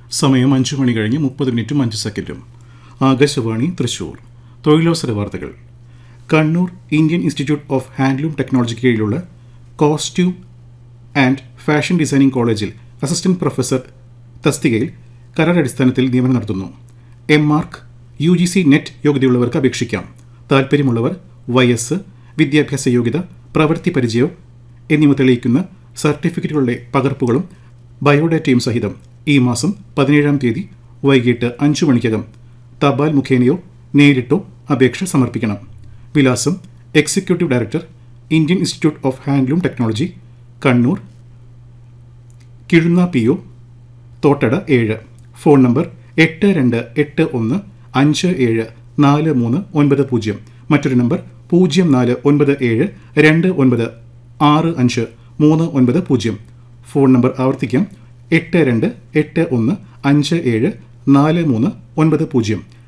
സമയം അഞ്ചു മണി കഴിഞ്ഞ് മുപ്പത് മിനിറ്റും അഞ്ച് സെക്കൻഡും ആകാശവാണി തൃശൂർ തൊഴിലവസര വാർത്തകൾ Kannur Indian institute of handloom ടെക്നോളജിക്ക് കീഴിലുള്ള കോസ്റ്റ്യൂം ആൻഡ് ഫാഷൻ ഡിസൈനിംഗ് കോളേജിൽ അസിസ്റ്റന്റ് പ്രൊഫസർ തസ്തികയിൽ കരാറടിസ്ഥാനത്തിൽ നിയമനം നടത്തുന്നു M mark U G C net യോഗ്യതയുള്ളവർക്ക് അപേക്ഷിക്കാം താൽപ്പര്യമുള്ളവർ വയസ്സ് വിദ്യാഭ്യാസ യോഗ്യത പ്രവൃത്തി പരിചയം എന്നിവ തെളിയിക്കുന്ന സർട്ടിഫിക്കറ്റുകളുടെ പകർപ്പുകളും ബയോഡാറ്റയും സഹിതം ഈ മാസം പതിനേഴാം തീയതി വൈകിട്ട് അഞ്ചു മണിക്കകം തപാൽ മുഖേനയോ നേരിട്ടോ അപേക്ഷ സമർപ്പിക്കണം വിലാസം executive director Indian institute of handloom technology Kannur Kizhunna P O Thottada ഏഴ് ഫോൺ നമ്പർ എട്ട് രണ്ട് എട്ട് ഒന്ന് അഞ്ച് ഏഴ് നാല് മൂന്ന് ഒൻപത് പൂജ്യം മറ്റൊരു നമ്പർ പൂജ്യം നാല് ഒൻപത് ഏഴ് രണ്ട് ഒൻപത് ആറ് അഞ്ച് മൂന്ന് ഒൻപത് പൂജ്യം ഫോൺ നമ്പർ ആവർത്തിക്കാം എട്ട് രണ്ട് എട്ട് ഒന്ന് അഞ്ച് ഏഴ് നാല് മൂന്ന് ഒൻപത് പൂജ്യം